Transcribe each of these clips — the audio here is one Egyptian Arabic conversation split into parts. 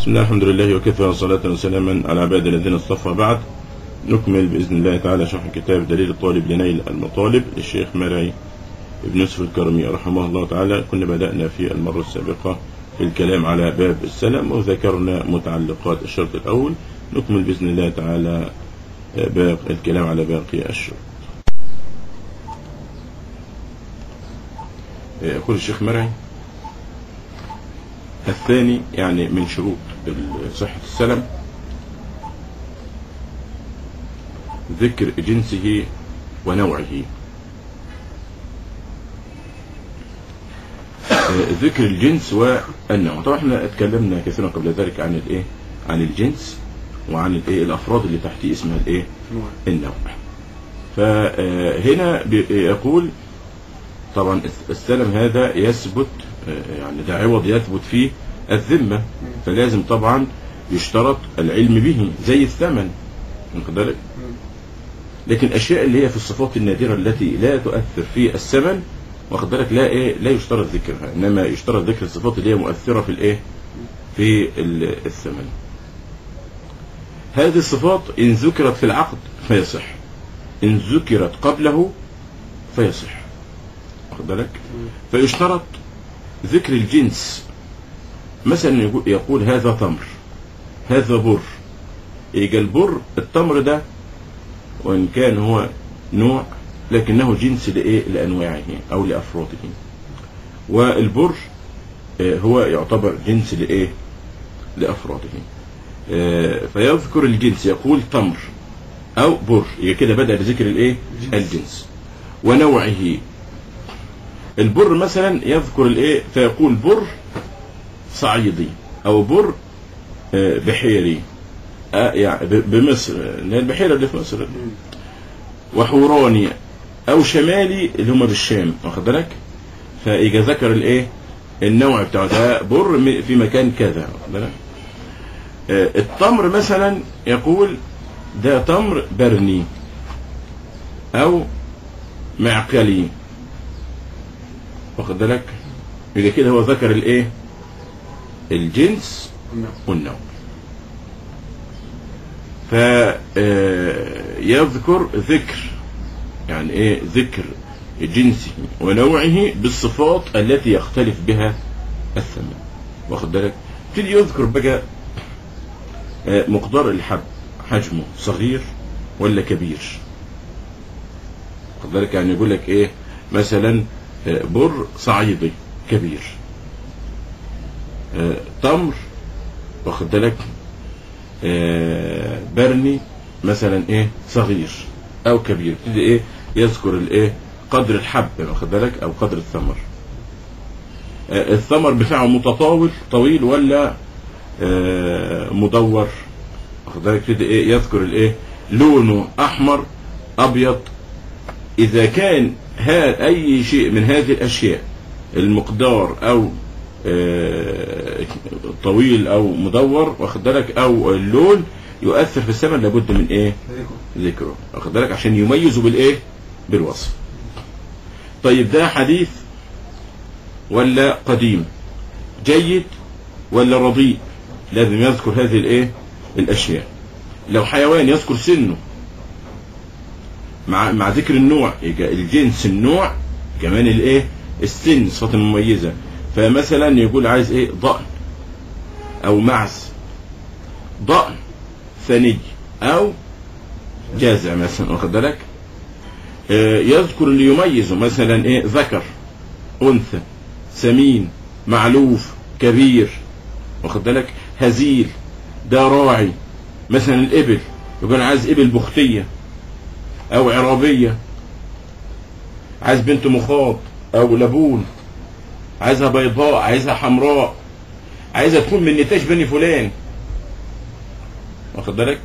بسم الله الحمد لله وكفى وصلاة وسلاما على عباد الذين اصطفى بعد نكمل بإذن الله تعالى شرح كتاب دليل الطالب لنيل المطالب للشيخ مرعي ابن يوسف الكرمي رحمه الله تعالى كنا بدأنا في المرة السابقة في الكلام على باب السلم وذكرنا متعلقات الشرط الأول نكمل بإذن الله تعالى باقي الكلام على باقي الشروط يقول الشيخ مرعي الثاني يعني من شروط صحة السلم ذكر جنسه ونوعه ذكر الجنس والنوع طبعا احنا اتكلمنا كثيرا قبل ذلك عن الايه عن الجنس وعن الايه الافراد اللي تحتيه اسمها الايه النوع فهنا يقول طبعا السلم هذا يثبت يعني ده عوض يثبت فيه الذمة فلازم طبعا يشترط العلم به زي الثمن واخد بالك لكن الاشياء اللي هي في الصفات النادرة التي لا تؤثر في الثمن واخد بالك لا ايه لا يشترط ذكرها انما يشترط ذكر الصفات اللي هي مؤثرة في الايه في الثمن هذه الصفات ان ذكرت في العقد فيصح ان ذكرت قبله فيصح واخد بالك فيشترط ذكر الجنس مثلا يقول هذا تمر هذا بر يجي البر التمر ده وان كان هو نوع لكنه جنس لايه لانواعه او لافراده والبر هو يعتبر جنس لايه لافراده فيذكر الجنس يقول تمر او بر يبقى كده بدا بذكر الايه الجنس ونوعه البر مثلا يذكر الايه فيقول بر صعيدي او بر بحيري يعني بمصر البحيره اللي في مصر وحوراني او شمالي اللي هم بالشام واخد بالك فاجا ذكر الايه النوع بتاعه ده بر في مكان كذا واخد بالك التمر مثلا يقول ده تمر برني او معقلي واخد بالك يبقى كده هو ذكر الايه الجنس والنوع فيذكر ذكر يعني ايه ذكر جنسه ونوعه بالصفات التي يختلف بها الثمن واخد بالك تيجي يذكر بقى مقدار الحب حجمه صغير ولا كبير واخد بالك يعني يقول لك ايه مثلا بر صعيدي كبير تمر واخد بالك برني مثلا ايه صغير او كبير يبتدي ايه يذكر الايه قدر الحب واخد بالك او قدر الثمر الثمر بتاعه متطاول طويل ولا مدور واخد بالك يبتدي ايه يذكر الايه لونه احمر ابيض اذا كان ها اي شيء من هذه الاشياء المقدار او طويل او مدور واخد بالك او اللون يؤثر في الثمن لابد من ايه ذكره واخد بالك عشان يميزه بالايه بالوصف طيب ده حديث ولا قديم جيد ولا رديء لازم يذكر هذه الايه الاشياء لو حيوان يذكر سنه مع مع ذكر النوع يبقى الجنس النوع كمان الايه السن صفات مميزه فمثلا يقول عايز ايه ضأن او معز ضأن ثني او جازع مثلا واخد بالك آه يذكر اللي يميزه مثلا ايه ذكر انثى سمين معلوف كبير واخد بالك هزيل ده راعي مثلا الابل يقول عايز ابل بختيه او عرابيه عايز بنت مخاض او لبون عايزها بيضاء عايزها حمراء عايزها تكون من نتاج بني فلان واخد بالك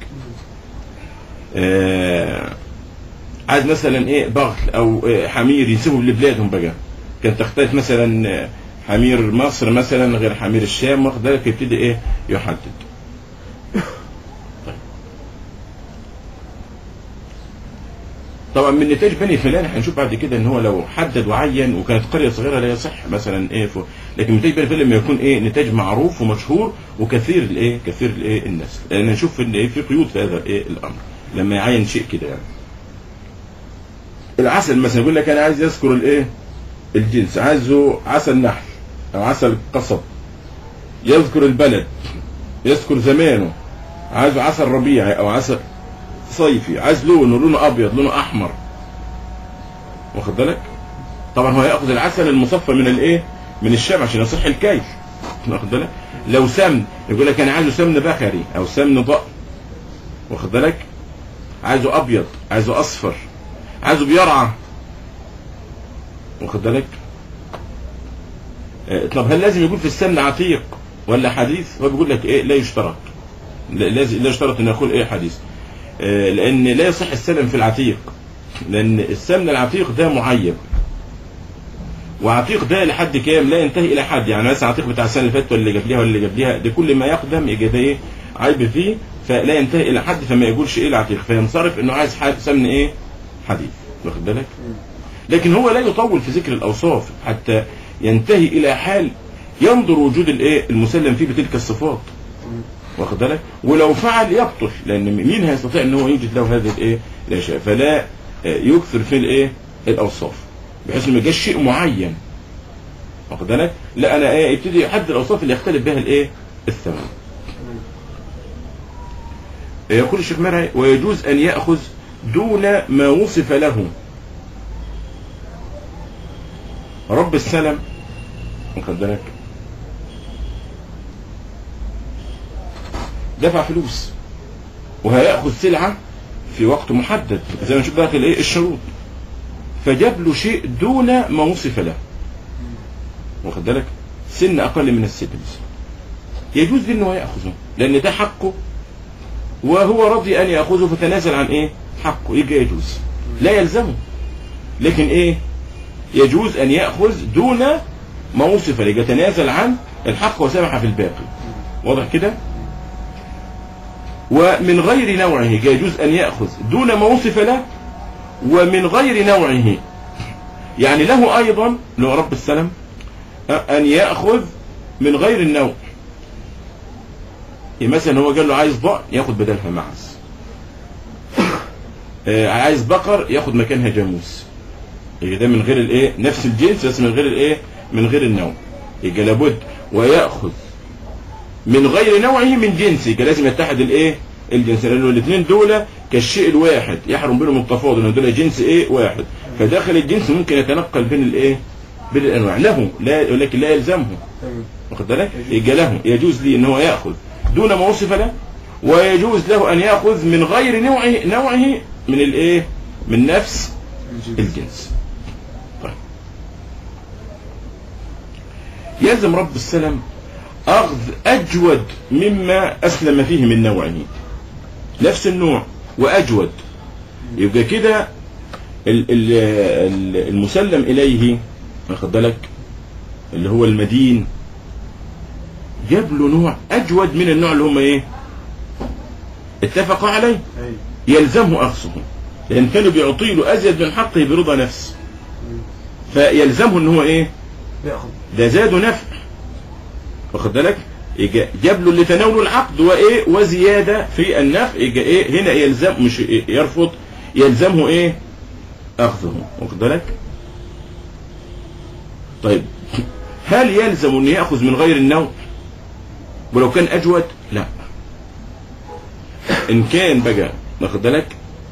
آه عايز مثلا ايه بغل او إيه حمير يسيبوا لبلادهم بقى كان تختلف مثلا حمير مصر مثلا غير حمير الشام واخد بالك يبتدي ايه يحدد طيب. طبعا من نتاج بني فلان هنشوف بعد كده ان هو لو حدد وعين وكانت قريه صغيره لا يصح مثلا ايه ف... لكن نتاج بني فلان لما يكون ايه نتاج معروف ومشهور وكثير الايه كثير الايه الناس لان نشوف ان ايه في قيود في هذا ايه الامر لما يعين شيء كده يعني العسل مثلا يقول لك انا عايز يذكر الايه الجنس عايزه عسل نحل او عسل قصب يذكر البلد يذكر زمانه عايزه عسل ربيعي او عسل صيفي عايز لونه لونه ابيض لونه احمر واخد بالك طبعا هو ياخذ العسل المصفى من الايه من الشمع عشان يصح الكيف واخد بالك لو سمن يقول لك انا عايزه سمن بخري او سمن ضأن واخد بالك عايزه ابيض عايزه اصفر عايزه بيرعى واخد بالك آه، طب هل لازم يكون في السمن عتيق ولا حديث هو بيقول لك ايه لا يشترط لا- لازم لا يشترط ان يكون ايه حديث آه، لان لا يصح السلم في العتيق لان السمن العتيق ده معيب وعتيق ده لحد كام لا ينتهي الى حد يعني مثلا عتيق بتاع السنه اللي فاتت ولا اللي قبلها ولا اللي قبلها ده كل ما يقدم يجي ده ايه عيب فيه فلا ينتهي الى حد فما يقولش ايه العتيق فينصرف انه عايز حد سمن ايه حديث واخد بالك لكن هو لا يطول في ذكر الاوصاف حتى ينتهي الى حال ينظر وجود الايه المسلم فيه بتلك الصفات واخد بالك ولو فعل يبطل لان مين هيستطيع ان هو يوجد له هذه الايه الاشياء فلا آه، يكثر في الايه الاوصاف بحيث ما يجيش شيء معين واخد بالك لا انا ايه يبتدي يحدد الاوصاف اللي يختلف بها الايه الثمن يقول الشيخ مرعي ويجوز ان ياخذ دون ما وصف له رب السلم واخد بالك دفع فلوس وهياخذ سلعه في وقت محدد زي ما نشوف بقى الايه الشروط فجاب له شيء دون ما وصف له واخد بالك سن اقل من السن يجوز لي انه ياخذه لان ده حقه وهو رضي ان ياخذه فتنازل عن ايه حقه يجي يجوز لا يلزمه لكن ايه يجوز ان ياخذ دون ما وصف له يتنازل عن الحق وسمح في الباقي واضح كده ومن غير نوعه يجوز ان ياخذ دون ما وصف له ومن غير نوعه يعني له ايضا له رب السلام ان ياخذ من غير النوع يعني مثلا هو قال له عايز ضأن ياخد بدلها معز آه، عايز بقر ياخد مكانها جاموس يبقى ده من غير الايه نفس الجنس بس من غير الايه من غير النوع يبقى لابد وياخذ من غير نوعه من جنسه يبقى لازم يتحد الايه الجنس لانه الاثنين دول كالشيء الواحد يحرم بينهم التفاضل ان دول جنس ايه واحد فداخل الجنس ممكن يتنقل بين الايه بين الانواع له لا ولكن لا يلزمه تمام واخد بالك يبقى له يجوز لي ان هو ياخذ دون ما وصف له ويجوز له ان ياخذ من غير نوعه نوعه من الايه من نفس الجنس الجنس طيب يلزم رب السلام اخذ اجود مما اسلم فيه من نوعه نفس النوع واجود يبقى كده ال- ال- ال- المسلم اليه واخد بالك اللي هو المدين جاب له نوع اجود من النوع اللي هم ايه اتفقوا عليه ايوه يلزمه اخذه لان كانوا بيعطي له ازيد من حقه برضا نفس فيلزمه ان هو ايه ياخذ ده زاد نفع واخد بالك يجا- جاب له اللي تناوله العقد وايه وزياده في النفع يجا ايه هنا يلزم مش إيه يرفض يلزمه ايه اخذه واخد بالك طيب هل يلزم ان ياخذ من غير النوع ولو كان اجود لا ان كان بقى واخد بالك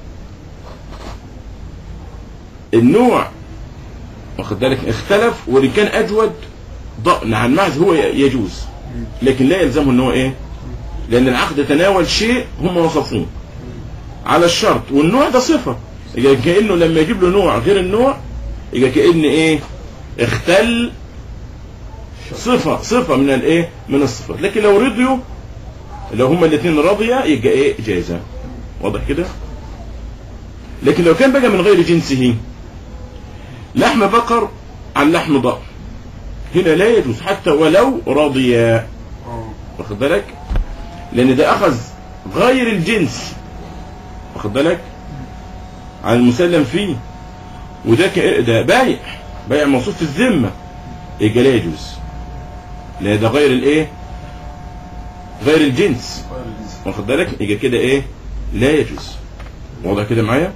النوع واخد بالك اختلف وان كان اجود ضأن عن معز هو يجوز لكن لا يلزمه ان هو ايه لان العقد تناول شيء هم وصفوه على الشرط والنوع ده صفة يبقى كأنه لما يجيب له نوع غير النوع يبقى كأن ايه اختل صفة صفة من الايه من الصفات لكن لو رضيوا لو هما الاثنين رضيا يبقى ايه جائزة واضح كده لكن لو كان بقى من غير جنسه لحم بقر عن لحم ضأن هنا لا يجوز حتى ولو رضيا اه واخد بالك لان ده اخذ غير الجنس واخد بالك عن المسلم فيه وده ك... ده بايع بايع موصوف في الذمه يبقى لا يجوز لا ده غير الايه غير الجنس غير الجنس واخد بالك يبقى كده ايه لا يجوز واضح كده معايا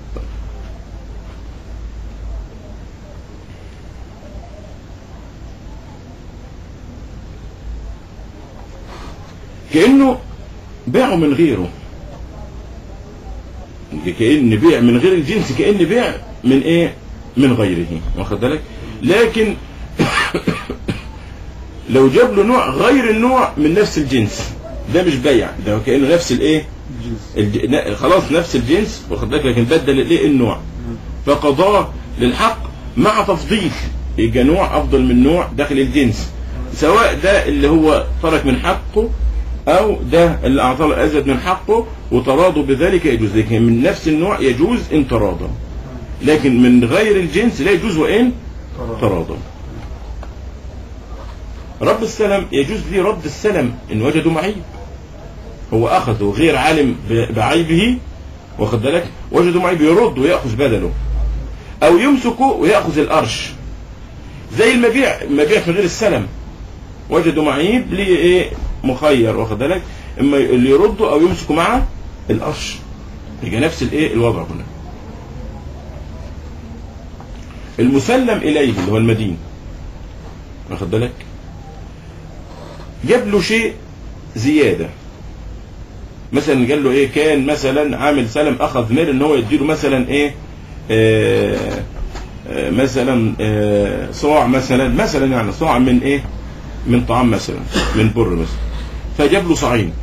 كأنه بيعه من غيره كأن بيع من غير الجنس كأن بيع من ايه من غيره واخد بالك لكن لو جاب له نوع غير النوع من نفس الجنس ده مش بيع ده كأنه نفس الايه الجنس الج... ن- خلاص نفس الجنس واخد بالك لكن بدل الايه النوع فقضاه للحق مع تفضيل يبقى نوع افضل من نوع داخل الجنس سواء ده اللي هو ترك من حقه او ده اللي اعطاه له ازيد من حقه وتراضوا بذلك يجوز لكن من نفس النوع يجوز ان تراضوا لكن من غير الجنس لا يجوز وان ترى تراضوا رب السلم يجوز لي رد السلم ان وجدوا معيب هو اخذه غير عالم ب- بعيبه واخد بالك وجدوا معيب يرد وياخذ بدله او يمسكه وياخذ الارش زي المبيع المبيع في غير السلم وجدوا معيب ليه ايه مخير واخد بالك اما اللي يرده او يمسكه معه الارش يبقى نفس الايه الوضع هنا المسلم اليه اللي هو المدين واخد بالك جاب له شيء زياده مثلا قال له ايه كان مثلا عامل سلم اخذ مال ان هو يديله مثلا ايه آه آه مثلا آه صاع مثلا مثلا يعني صاع من ايه من طعام مثلا من بر مثلا فجاب له صاعين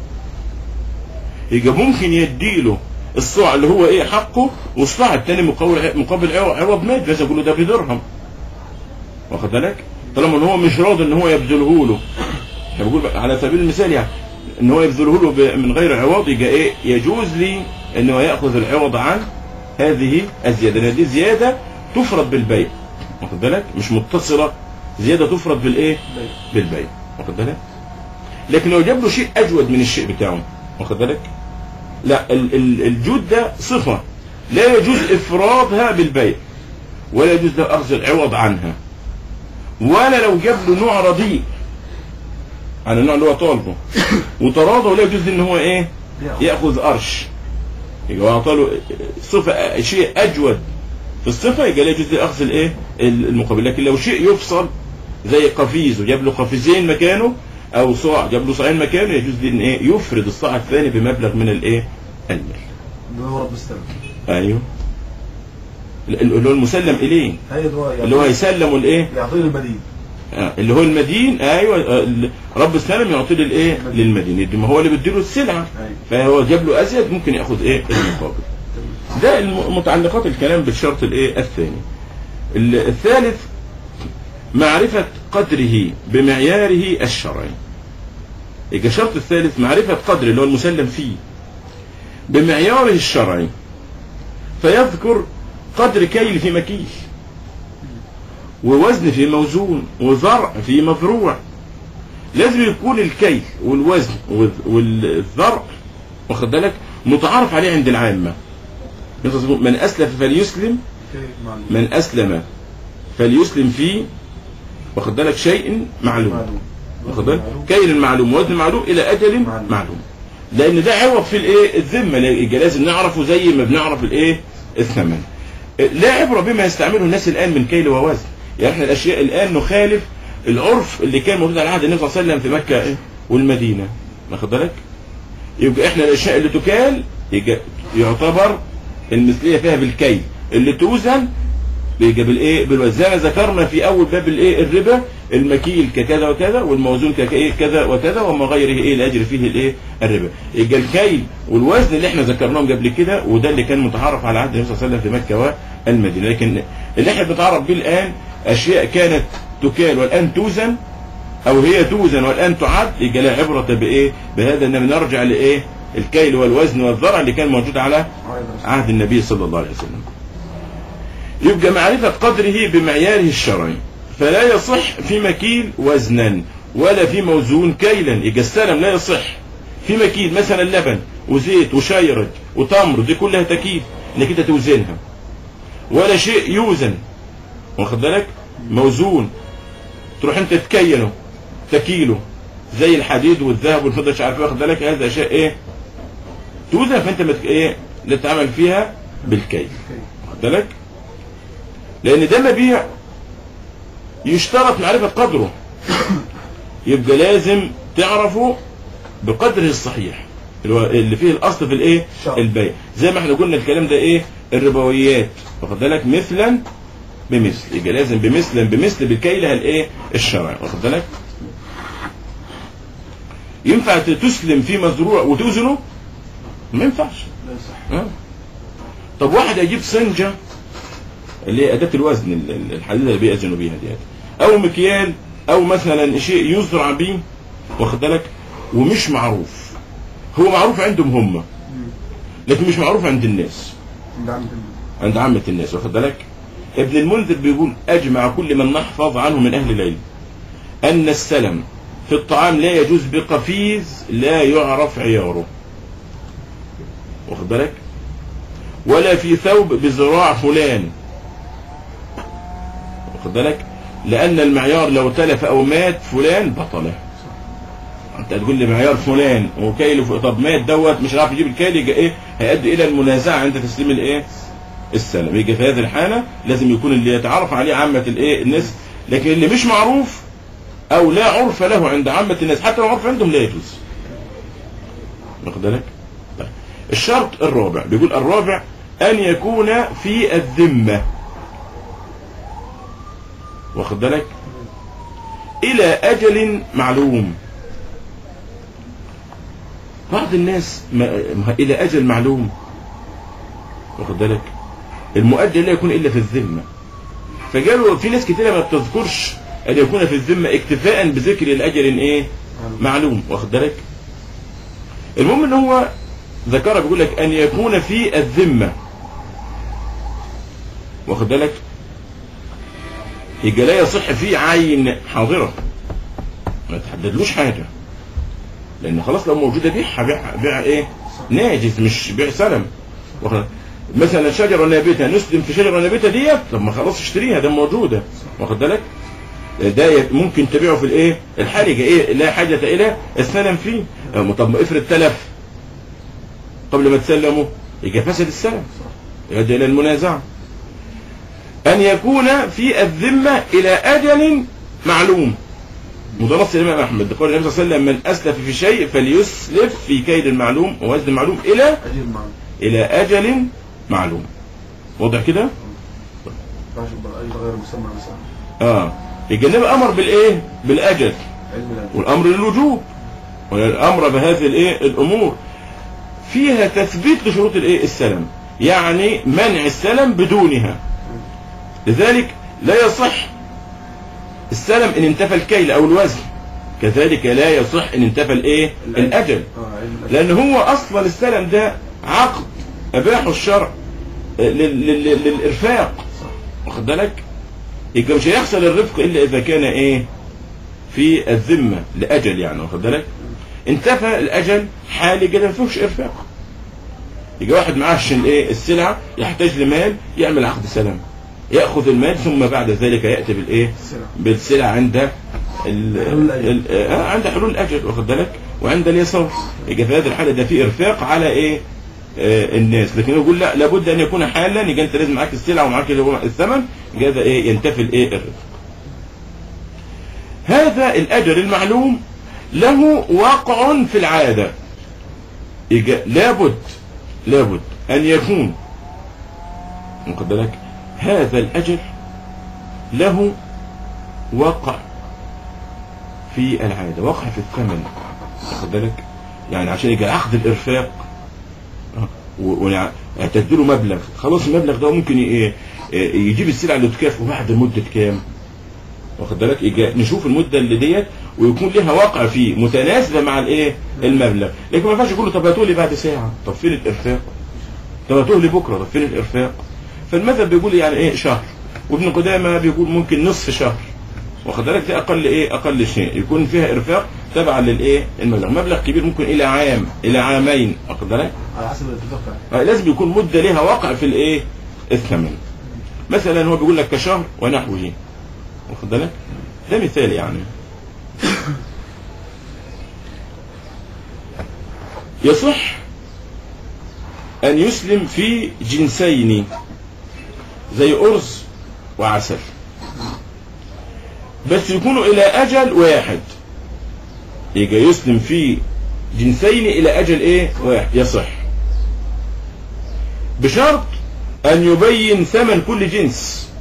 يبقى ممكن يديله الصاع اللي هو ايه حقه والصاع الثاني مقابل مقابل عوض عوض مال مثلا يقول له ده بدرهم واخد بالك طالما ان هو مش راضي ان هو يبذله له احنا بقول بقى على سبيل المثال يعني ان هو يبذله له ب- من غير عوض يبقى ايه يجوز لي ان هو ياخذ العوض عن هذه الزياده لان دي زياده تفرض بالبيع واخد بالك مش متصله زياده تفرض بالايه بيت. بالبيع واخد بالك لكن لو جاب له شيء اجود من الشيء بتاعه واخد بالك لا ال- ال- الجود ده صفه لا يجوز افرادها بالبيع ولا يجوز له اخذ العوض عنها ولا لو جاب له نوع رديء عن النوع اللي هو طالبه وتراضى ولا يجوز ان هو ايه ياخذ. ياخذ قرش يبقى هو اعطى له صفه شيء اجود في الصفه يبقى لا يجوز له اخذ الايه المقابل لكن لو شيء يفصل زي قفيز وجاب له قفيزين مكانه او صاع جاب له صاعين مكانه يجوز له ان ايه يفرد الصاع الثاني بمبلغ من الايه المال اللي هو رب السلام ايوه اللي هو المسلم اليه هي اللي هو اللي هو يسلم الايه يعطيه المدين آه، اللي هو المدين ايوه آه، ال- رب السلام يعطيه للايه للمدين يدي- ما هو اللي بيديله السلعه أيوة. فهو جاب له ازيد ممكن ياخذ ايه المقابل ده الم- متعلقات الكلام بالشرط الايه الثاني ال- الثالث معرفة قدره بمعياره الشرعي يبقى الشرط الثالث معرفة قدر اللي هو المسلم فيه بمعياره الشرعي فيذكر قدر كيل في مكيل ووزن في موزون وزرع في مزروع لازم يكون الكيل والوزن والذ- والزرع واخد بالك متعارف عليه عند العامة من أسلف فليسلم كيف معلوم من أسلم فليسلم فيه واخد بالك شيء معلوم معلوم واخد بالك كيل معلوم وزن معلوم إلى أجل معلوم. معلوم لأن ده عوض في الإيه الذمة يبقى لازم نعرفه زي ما بنعرف الإيه الثمن لا عبرة بما يستعمله الناس الآن من كيل ووزن يعني احنا الأشياء الآن نخالف العرف اللي كان موجود على عهد النبي صلى الله عليه وسلم في مكة إيه؟ والمدينة واخد بالك يبقى احنا الأشياء اللي تكال يبقى يعتبر المثلية فيها بالكيل اللي توزن بيجي بالايه بالوزن زي ما ذكرنا في اول باب الايه الربا المكيل ككذا وكذا والموزون كايه كذا وكذا وما غيره ايه الاجر فيه الايه الربا يبقى الكيل والوزن اللي احنا ذكرناهم قبل كده وده اللي كان متعارف على عهد النبي صلى الله عليه وسلم في مكه والمدينه لكن اللي احنا بنتعرف بيه الان اشياء كانت تكال والان توزن او هي توزن والان تعد يبقى لها عبره بايه بهذا ان نرجع لايه الكيل والوزن والذرع اللي كان موجود على عايز رسول. عهد النبي صلى الله عليه وسلم يبقى معرفة قدره بمعياره الشرعي فلا يصح في مكيل وزنا ولا في موزون كيلا يبقى السلم لا يصح في مكيل مثلا لبن وزيت وشيرج وتمر دي كلها تكيل انك انت توزنها ولا شيء يوزن واخد بالك موزون تروح انت تكيله تكيله زي الحديد والذهب والفضه مش عارف ايه واخد بالك هذا اشياء ايه توزن فانت مت... ايه لا تتعامل فيها بالكيل واخد بالك لان ده مبيع يشترط معرفه قدره يبقى لازم تعرفه بقدره الصحيح اللي هو- اللي فيه الاصل في الايه شرط. البيع زي ما احنا قلنا الكلام ده ايه الربويات واخد بالك مثلا بمثل يبقى لازم بمثلا بمثل بالكيلة الايه الشرعي واخد بالك ينفع تسلم في مزروع وتوزنه ما ينفعش لا يصح ها؟ طب واحد يجيب سنجة اللي هي أداة الوزن ال- ال- الحديدة اللي بيأذنوا بيها ديت أو مكيال أو مثلا شيء يزرع بيه واخد بالك ومش معروف هو معروف عندهم هم لكن مش معروف عند الناس عند عند عند عامة الناس واخد بالك ابن المنذر بيقول أجمع كل من نحفظ عنه من أهل العلم أن السلم في الطعام لا يجوز بقفيز لا يعرف عياره واخد بالك ولا في ثوب بذراع فلان واخد بالك لأن المعيار لو تلف أو مات فلان بطله انت تقول لي معيار فلان وكيل ف- طب مات دوت مش عارف يجيب الكيل يبقى ايه هيؤدي الى المنازعه عند تسليم الايه السلم يجي في هذه الحاله لازم يكون اللي يتعرف عليه عامه الايه الناس لكن اللي مش معروف او لا عرف له عند عامه الناس حتى لو عرف عندهم لا يجوز واخد بالك طيب. الشرط الرابع بيقول الرابع ان يكون في الذمه واخد بالك الى اجل معلوم بعض الناس ما ما الى اجل معلوم واخد بالك المؤجل لا يكون الا في الذمه فقالوا في ناس كتيره ما بتذكرش ان يكون في الذمه اكتفاء بذكر الاجل ايه معلوم واخد بالك المهم ان هو ذكر بيقول لك ان يكون في الذمه واخد بالك يبقى لا يصح فيه عين حاضره ما تحددلوش حاجه لان خلاص لو موجوده بيعها بيع بيع ايه ناجز مش بيع سلم واخد- مثلا شجره نابته نسلم في شجره نابته ديت طب ما خلاص اشتريها ده موجوده واخد بالك ده ي- ممكن تبيعه في الايه الحرجه ايه لا حاجه الى السلم فيه أه، طب ما افرض تلف قبل ما تسلمه يبقى فسد السلم يؤدي الى المنازعه ان يكون في الذمه الى اجل معلوم وده نص الامام احمد قال النبي صلى الله عليه وسلم من اسلف في شيء فليسلف في كيد المعلوم ووزن المعلوم الى اجل معنا الى اجل معلوم واضح كده ما ينفعش يبقى اجل غير مسمى مثلا اه يبقى النبي امر بالايه بالاجل علم الاجل والامر للوجوب والامر بهذه الايه الامور فيها تثبيت لشروط الايه السلم يعني منع السلم بدونها لذلك لا يصح السلم ان انتفى الكيل او الوزن كذلك لا يصح ان انتفى الايه الاجل اه علم الاجل لان هو اصلا السلم ده عقد اباحه الشرع لل- لل- للارفاق واخد بالك يبقى مش هيحصل الرفق الا اذا كان ايه في الذمه لاجل يعني واخد بالك انتفى الاجل حالي كده ما فيهوش ارفاق يجي واحد معاش الايه السلعه يحتاج لمال يعمل عقد سلام ياخذ المال ثم بعد ذلك ياتي بالايه السلع بالسلع عند ال حلول الأجل. ال- آه عند حلول الاجل واخد بالك وعند اليسار يبقى في هذه الحاله ده في ارفاق على ايه آه الناس لكن يقول لا لابد ان يكون حالا يبقى انت لازم معاك السلعه ومعاك اللي هو الثمن يبقى هذا ايه ينتفي الايه الرفق هذا الاجل المعلوم له وقع في العاده يبقى لابد لابد ان يكون واخد بالك هذا الاجل له وقع في العادة وقع في الثمن واخد بالك يعني عشان يجي عقد الإرفاق آه، و- ونع- هتديله مبلغ خلاص المبلغ ده ممكن ي- إيه، إيه، يجيب السلعة اللي تكافئه بعد مدة كام واخد بالك يجي نشوف المدة اللي ديت ويكون لها واقع فيه متناسبة مع الايه المبلغ لكن ما ينفعش يقول له طب هاتوا لي بعد ساعة طب فين الإرفاق طب هاتوا لي بكرة طب فين الإرفاق فالمذهب بيقول يعني ايه شهر وابن قدامة بيقول ممكن نصف شهر واخد بالك دي اقل ايه اقل شيء يكون فيها ارفاق تبعا للايه المبلغ مبلغ كبير ممكن الى عام الى عامين واخد بالك على حسب الاتفاق يعني. آه، لازم يكون مده لها وقع في الايه الثمن مثلا هو بيقول لك كشهر ونحوه واخد بالك ده مثال يعني يصح ان يسلم في جنسين زي ارز وعسل بس يكونوا الى اجل واحد يجي يسلم في جنسين الى اجل ايه واحد يصح بشرط ان يبين ثمن كل جنس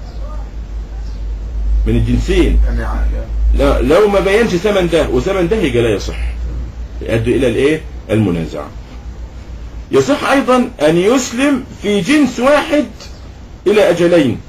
من الجنسين يعني ع- يعني لا لو ما بينش ثمن ده وثمن ده يبقى لا يصح يؤدي الى الايه المنازعه يصح ايضا ان يسلم في جنس واحد الى اجلين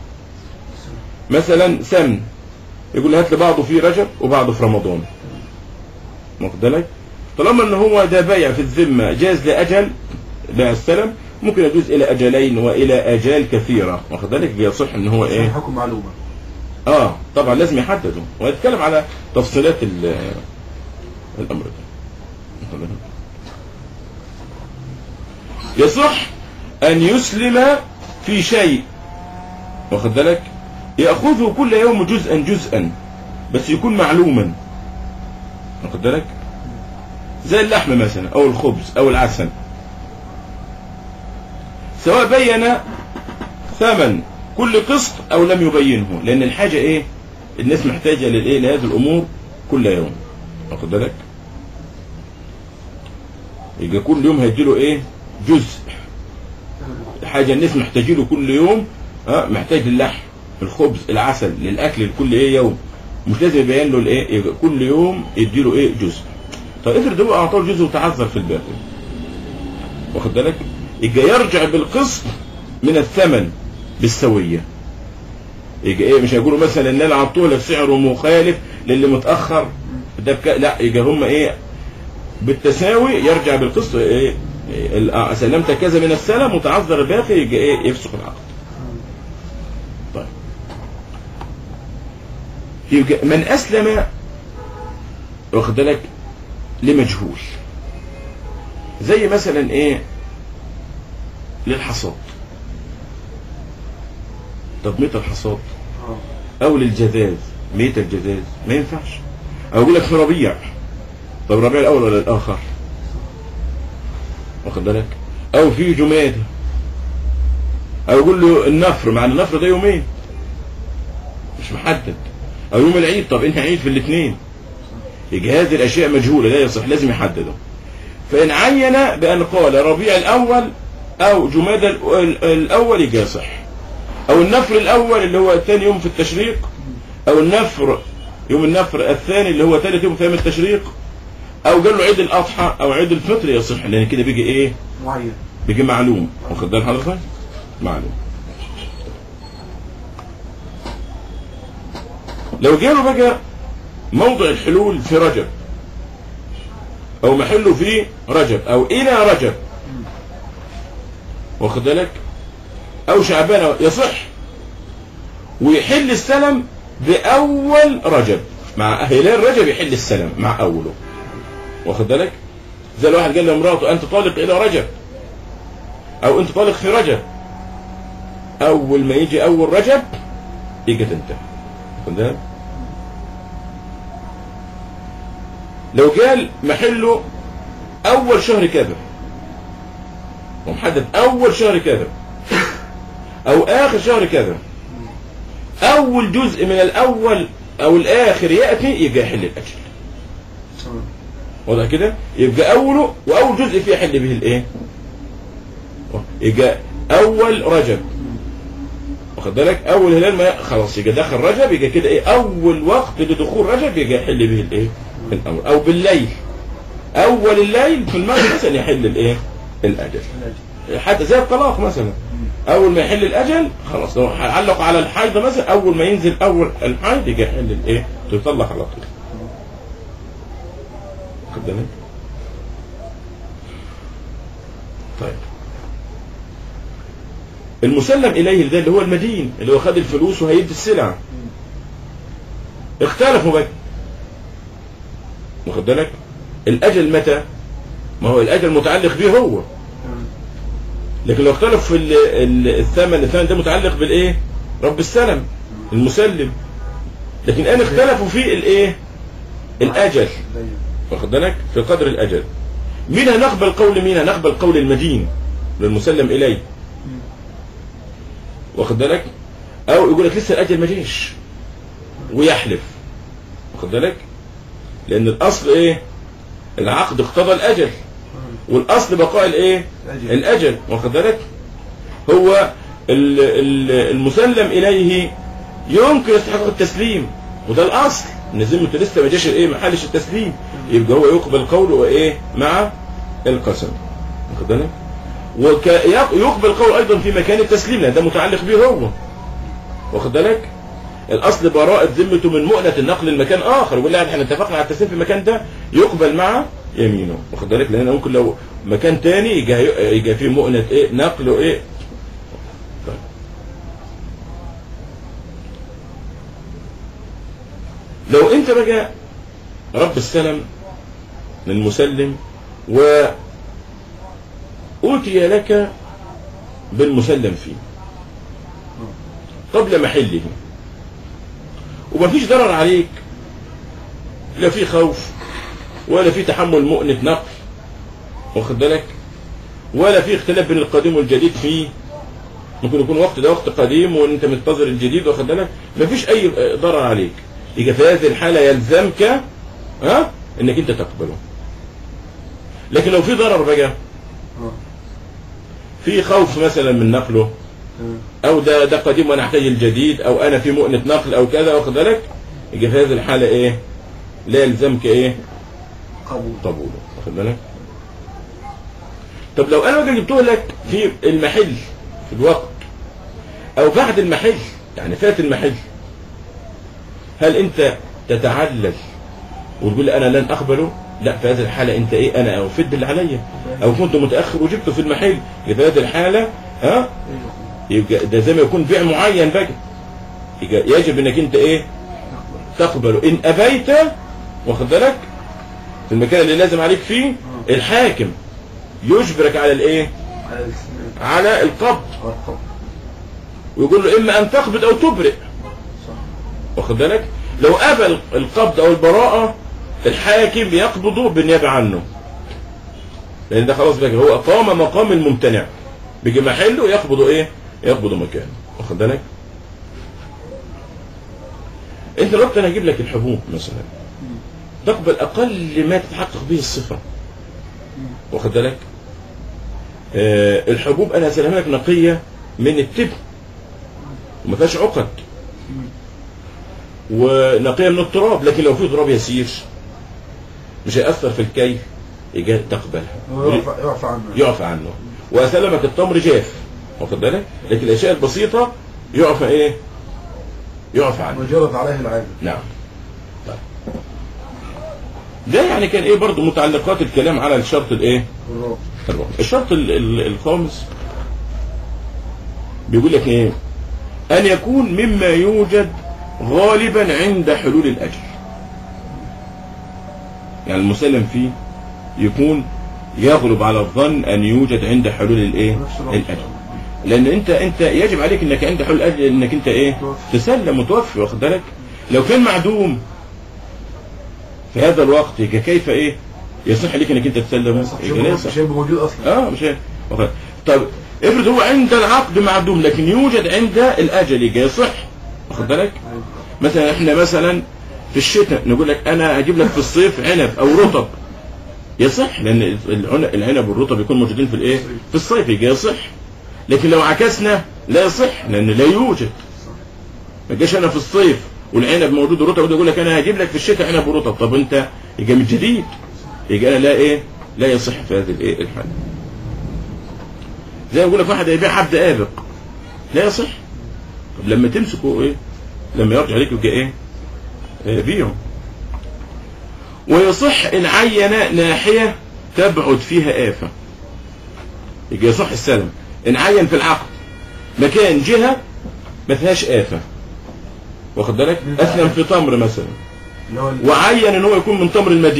مثلا سمن يقول لي هات لي بعضه في رجب وبعضه في رمضان واخد بالك طالما ان هو ده بيع في الذمه جاز لاجل بيع السلم ممكن يجوز الى اجلين والى اجال كثيره واخد بالك يصح ان هو ايه حكم معلومه اه طبعا لازم يحددوا ويتكلم على تفصيلات ال- الامر ده يصح ان يسلم في شيء واخد بالك ياخذه كل يوم جزءا جزءا بس يكون معلوما واخد بالك زي اللحم مثلا او الخبز او العسل سواء بين ثمن كل قسط او لم يبينه لان الحاجه ايه الناس محتاجه للايه لهذه الامور كل يوم واخد بالك يبقى كل يوم هيديله ايه جزء حاجه الناس محتاجينه كل يوم ها محتاج للحم الخبز العسل للاكل لكل ايه يوم مش لازم يبين له الايه يبقى كل يوم يديله ايه جزء طب افرض هو اعطاه جزء وتعذر في الباقي واخد بالك يبقى يرجع بالقسط من الثمن بالسويه يجي ايه مش هيقولوا مثلا ان انا عطوه لك سعره مخالف للي متاخر ده بك... لا يجي هم ايه بالتساوي يرجع بالقسط ايه إيه، ال- آه، سلمت كذا من السلم وتعذر الباقي يجي ايه يفسخ العقد طيب يبقى من اسلم واخد بالك لمجهول زي مثلا ايه للحصاد طب متى الحصاد اه او للجذاذ ميت الجذاذ ما ينفعش او يقول لك في ربيع طب ربيع الاول ولا الاخر واخد بالك او في جماد او يقول له النفر مع ان النفر ده يومين مش محدد او يوم العيد طب انت عيد في الاثنين يجي هذه الاشياء مجهوله لا يصح لازم يحدده فان عين بان قال ربيع الاول او جماد ال- ال- الاول يجي يصح او النفر الاول اللي هو ثاني يوم في التشريق او النفر يوم النفر الثاني اللي هو ثالث يوم في ايام التشريق او قال له عيد الاضحى او عيد الفطر يصح لان كده بيجي ايه معين بيجي معلوم واخد بال حضرتك معلوم لو جاله بقى موضع الحلول في رجب او محله في رجب او الى رجب واخد بالك او شعبان يصح ويحل السلم باول رجب مع هلال رجب يحل السلم مع اوله واخد بالك زي الواحد قال لمراته انت طالق الى رجب او انت طالق في رجب اول ما يجي اول رجب يجي تنتهي واخد بالك لو قال محله اول شهر كذا ومحدد اول شهر كذا او اخر شهر كذا اول جزء من الاول او الاخر ياتي يبقى يحل الاجل تمام واضح كده يبقى اوله واول جزء فيه يحل به الايه يبقى اول رجب واخد بالك اول هلال ما خلاص يبقى دخل رجب يبقى كده ايه اول وقت لدخول رجب يبقى يحل به الايه الاول او بالليل اول الليل في المغرب مثلا يحل الايه الاجل الأجل. حتى زي الطلاق مثلا اول ما يحل الاجل خلاص لو علق على الحيض مثلا اول ما ينزل اول الحيض يجي يحل الايه تطلق على طول واخد بالك طيب المسلم اليه ده اللي هو المدين اللي هو خد الفلوس وهيدي السلع اختلفوا بقى واخد بالك الاجل متى ما هو الاجل متعلق به هو لكن لو اختلف في ال- ال- الثمن الثمن ده متعلق بالايه رب السلم المسلم لكن ان اختلفوا في الايه الاجل دايما. واخد بالك في قدر الاجل مين هنقبل قول مين هنقبل قول المدين للمسلم اليه واخد بالك او يقول لك لسه الاجل ما جاش ويحلف واخد بالك لان الاصل ايه العقد اقتضى الاجل والاصل بقاء الايه الأجل. الاجل واخد بالك هو ال- ال- المسلم اليه يمكن استحقاق التسليم وده الاصل ان ذمه لسه ما جاش الايه ما حلش التسليم يبقى هو يقبل قوله وايه مع القسم واخد بالك ويقبل قوله ايضا في مكان التسليم لان ده متعلق به هو واخد بالك الاصل براءة ذمته من مؤنة النقل لمكان اخر يقول لا احنا اتفقنا على التسليم في المكان ده يقبل مع يمينه واخد بالك لان ممكن لو مكان تاني يجي يجي فيه مؤنة ايه نقل وايه طيب. لو انت بقى رب السلم للمسلم و أوتي لك بالمسلم فيه قبل محله ومفيش ضرر عليك لا في خوف ولا في تحمل مؤنة نقل واخد بالك ولا في اختلاف بين القديم والجديد فيه ممكن يكون وقت ده وقت قديم وانت منتظر الجديد واخد بالك مفيش اي ضرر عليك يبقى في هذه الحالة يلزمك ها انك انت تقبله لكن لو في ضرر بقى اه في خوف مثلا من نقله تمام. او ده ده قديم وانا احتاج الجديد او انا في مؤنة نقل او كذا واخد بالك يبقى في هذه الحالة ايه لا يلزمك ايه قبول قبوله واخد بالك طب لو انا بقى جبته لك في المحل في الوقت او بعد المحل يعني فات المحل هل انت تتعلل وتقول لي انا لن اقبله لا في هذه الحالة انت ايه انا اوفد اللي عليا او كنت متأخر وجبته في المحل يبقى في هذه الحالة ها ايه يبقى ده زي ما يكون بيع معين بقى يبقى يجب انك انت ايه تقبله ان ابيت واخد بالك في المكان اللي لازم عليك فيه الحاكم يجبرك على الايه على الاستثناء على القبض على القبول ويقول له اما ان تقبض او تبرئ صح واخد بالك لو ابى القبض او البراءه الحاكم يقبضه بالنيابه عنه لان ده خلاص بقى هو قام مقام الممتنع بيجي محله يقبضه ايه يقبضه مكانه واخد بالك انت دلوقتي انا هجيب لك الحبوب مثلا تقبل اقل ما تتحقق به الصفه واخد بالك آه الحبوب انا هسلمها لك نقيه من التبن وما فيهاش عقد ونقيه من التراب لكن لو في تراب يسير مش هيأثر في الكيف يجي تقبلها هو يعفى يعفى عنه يعفى عنه وسلمك التمر جاف واخد بالك لكن الاشياء البسيطه يعفى ايه يعفى عنه وجرت عليه العادة نعم طيب. ده يعني كان ايه برضو متعلقات الكلام على الشرط الايه والرابط الرابع الشرط ال- ال- الخامس بيقول لك ايه ان يكون مما يوجد غالبا عند حلول الاجل يعني المسلم فيه يكون يغلب على الظن ان يوجد عند حلول الايه نفس الوقت. الاجل لان انت انت يجب عليك انك عند حلول الاجل انك انت ايه توفي. تسلم وتوفي واخد بالك لو كان معدوم في هذا الوقت يبقى كيف ايه يصح لك انك انت تسلم صح يبقى لا شيء يصح. مش هيبقى موجود اصلا اه مش هي. واخد. طب افرض هو عند العقد معدوم لكن يوجد عند الاجل يجي يصح واخد بالك أيوة. مثلا احنا مثلا في الشتاء نقول لك انا اجيب لك في الصيف عنب او رطب يصح لان العن- العنب والرطب يكون موجودين في الايه في الصيف يجي يصح لكن لو عكسنا لا يصح لان لا يوجد ما جاش انا في الصيف والعنب موجود ورطب يقول لك انا هجيب لك في الشتاء عنب ورطب طب انت يجي من جديد يجي انا لا ايه لا يصح في هذه الايه الحاله زي ما يقول لك واحد هيبيع عبد ابق لا يصح طب لما تمسكه ايه لما يرجع عليك يبقى ايه آه، بيعه ويصح ان عين ناحيه تبعد فيها آفة يبقى يصح السلم ان عين في العقد مكان جهة ما فيهاش آفة واخد بالك اسلم في تمر مثلا اللي هو ال- وعين ان هو يكون من تمر المدينة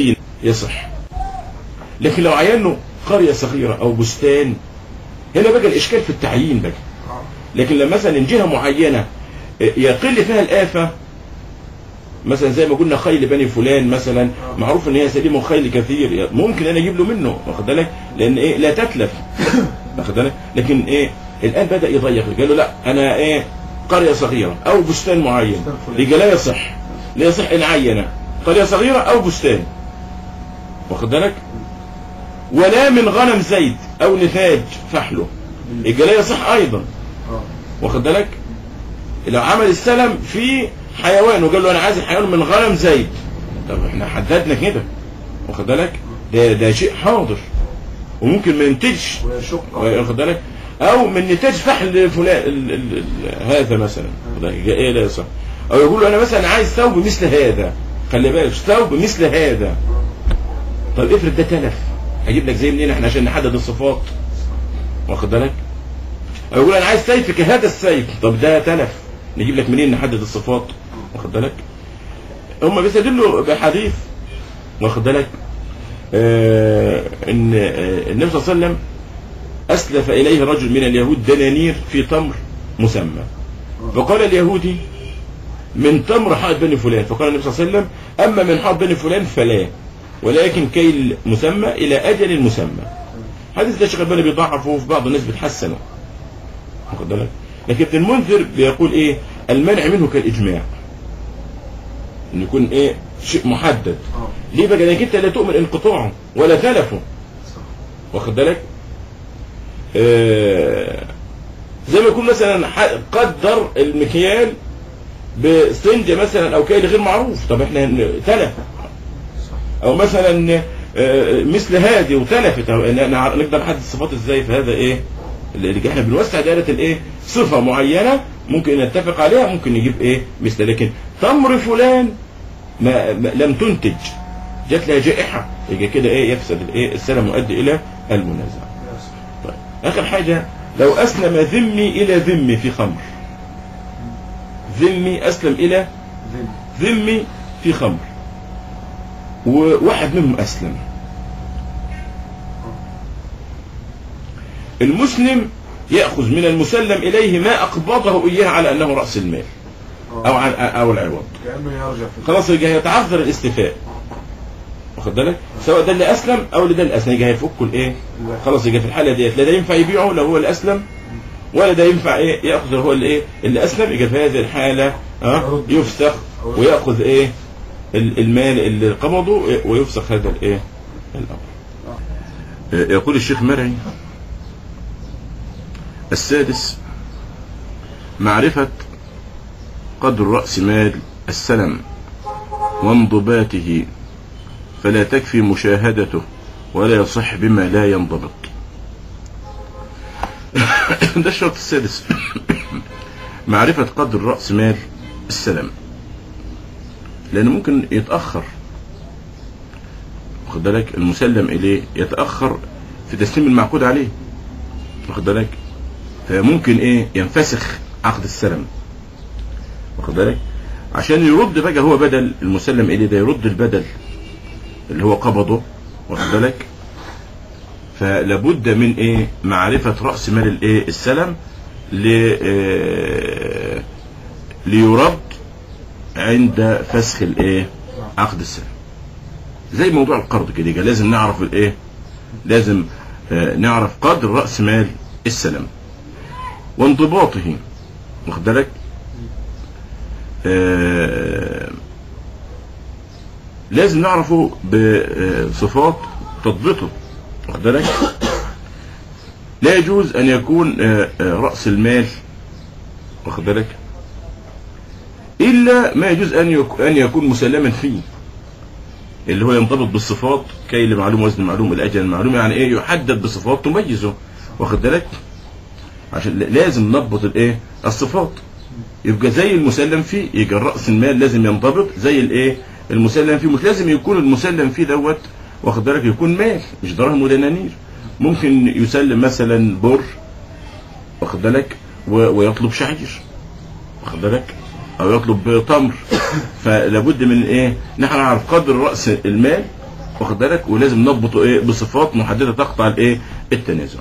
يصح لكن لو عينه قرية صغيرة او بستان هنا بقى الاشكال في التعيين بقى آه. لكن لما مثلا جهة معينة يقل فيها الآفة مثلا زي ما قلنا خيل بني فلان مثلا معروف ان هي سليمه وخيل كثير ممكن انا اجيب له منه واخد بالك لان ايه لا تتلف واخد بالك لكن ايه الان بدا يضيق قال له لا انا ايه قريه صغيره او بستان معين بستان فلان. يبقى لا يصح لا يصح ان عينه قريه صغيره او بستان واخد بالك ولا من غنم زيد او نتاج فحله يبقى لا يصح ايضا اه واخد بالك لو عمل السلم في حيوان وقال له انا عايز الحيوان من غنم زيد طب احنا حددنا كده واخد بالك ده ده شيء حاضر وممكن ما ينتجش ويشق واخد بالك او من نتاج فحل فلان ال ال ال هذا مثلا واخد بالك؟ يبقى ايه لا يصح او يقول له انا مثلا عايز ثوب مثل هذا خلي بالك ثوب مثل هذا طب افرض ده تلف هجيب لك زي منين احنا عشان نحدد الصفات واخد بالك او يقول انا عايز سيف كهذا السيف طب ده تلف نجيب لك منين نحدد الصفات واخد بالك هم بيستدلوا بحديث واخد بالك آه ان آه النبي صلى الله عليه وسلم اسلف اليه رجل من اليهود دنانير في تمر مسمى فقال اليهودي من تمر حائط بني فلان فقال النبي صلى الله عليه وسلم اما من حائط بني فلان فلا ولكن كيل مسمى الى اجل مسمى حديث ده شيخ الباني بيضعفه وفي بعض الناس بتحسنه واخد بالك لكن ابن المنذر بيقول ايه المنع منه كالاجماع ان يكون ايه شيء محدد اه ليه بقى لانك انت لا تؤمن انقطاعه ولا تلفه صح واخد بالك آه زي ما يكون مثلا ح- قدر المكيال بسنجة مثلا او كيل غير معروف طب احنا هن- تلف صح او مثلا آه، مثل هذه وتلفت أو ن- نع- نقدر نحدد الصفات ازاي في هذا ايه اللي احنا بنوسع دائره الايه صفه معينه ممكن نتفق عليها ممكن نجيب ايه مثل لكن تمر فلان ما, ما لم تنتج جات لها جائحه يبقى كده ايه يفسد الايه السلم يؤدي الى المنازعه يا صح طيب اخر حاجه لو اسلم ذمي الى ذمي في خمر ذمي اسلم الى ذم ذمي في خمر وواحد منهم اسلم المسلم ياخذ من المسلم اليه ما اقبضه اياه على انه راس المال آه. او عن او العوض كانه يرجع في خلاص يبقى يتعذر الاستيفاء واخد بالك سواء ده اللي اسلم او اللي ده اللي اسلم يبقى هيفكوا الايه الواحد. خلاص يبقى في الحاله ديت لا ده ينفع يبيعه لو هو اللي اسلم ولا ده ينفع ايه ياخذ هو اللي ايه اللي اسلم يبقى في هذه الحاله اه يرد. يفسخ أو- وياخذ ايه ال- المال اللي قبضه ويفسخ هذا الايه الامر آه، يقول الشيخ مرعي السادس معرفة قدر رأس مال السلم وانضباطه فلا تكفي مشاهدته ولا يصح بما لا ينضبط ده الشرط السادس معرفة قدر رأس مال السلم لأنه ممكن يتأخر واخد بالك المسلم إليه يتأخر في تسليم المعقود عليه واخد بالك فممكن إيه ينفسخ عقد السلم واخد بالك عشان يرد بقى هو بدل المسلم إليه ده يرد البدل اللي هو قبضه واخد بالك فلابد من ايه معرفة رأس مال الايه السلم ل آه، ليرد عند فسخ الايه عقد السلم زي موضوع القرض كده يبقى لازم نعرف الايه لازم آه، نعرف قدر رأس مال السلم وانضباطه واخد بالك آه، لازم نعرفه بصفات تضبطه واخد بالك لا يجوز ان يكون آه، آه، راس المال واخد بالك الا ما يجوز ان يك- ان يكون مسلما فيه اللي هو ينضبط بالصفات كيل معلوم وزن معلوم الاجل معلوم يعني ايه يحدد بصفات تميزه واخد بالك عشان ل- لازم نضبط الايه الصفات يبقى زي المسلم فيه يبقى راس المال لازم ينضبط زي الايه المسلم فيه مش لازم يكون المسلم فيه دوت واخد بالك يكون مال مش دراهم ودنانير ممكن يسلم مثلا بر واخد بالك و- ويطلب شعير واخد بالك او يطلب تمر فلابد من ايه نحن نعرف قدر راس المال واخد بالك ولازم نضبطه ايه بصفات محدده تقطع الايه التنازع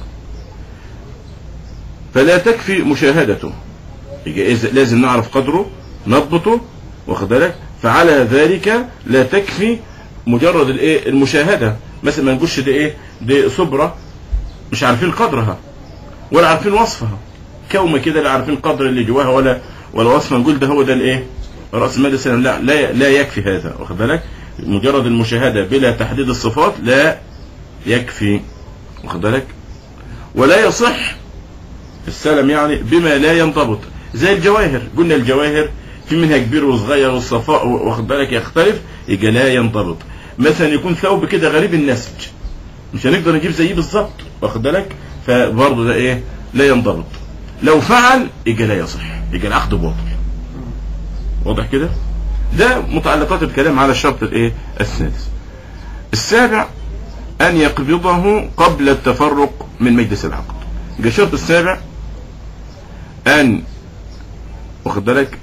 فلا تكفي مشاهدته يبقى إذا لازم نعرف قدره نضبطه واخد بالك فعلى ذلك لا تكفي مجرد الايه المشاهده مثلا ما نقولش دي ايه دي صبره مش عارفين قدرها ولا عارفين وصفها كومه كده لا عارفين قدر اللي جواها ولا ولا وصفها نقول ده هو ده الايه راس المال السلام لا لا لا يكفي هذا واخد بالك مجرد المشاهده بلا تحديد الصفات لا يكفي واخد بالك ولا يصح السلم يعني بما لا ينضبط زي الجواهر قلنا الجواهر في منها كبير وصغير والصفاء واخد بالك يختلف يبقى لا ينضبط مثلا يكون ثوب كده غريب النسج مش هنقدر نجيب زيه بالظبط واخد بالك فبرضه ده ايه لا ينضبط لو فعل يبقى لا يصح يبقى العقد باطل واضح كده ده متعلقات الكلام على الشرط الايه السادس السابع ان يقبضه قبل التفرق من مجلس العقد يبقى الشرط السابع ان واخد بالك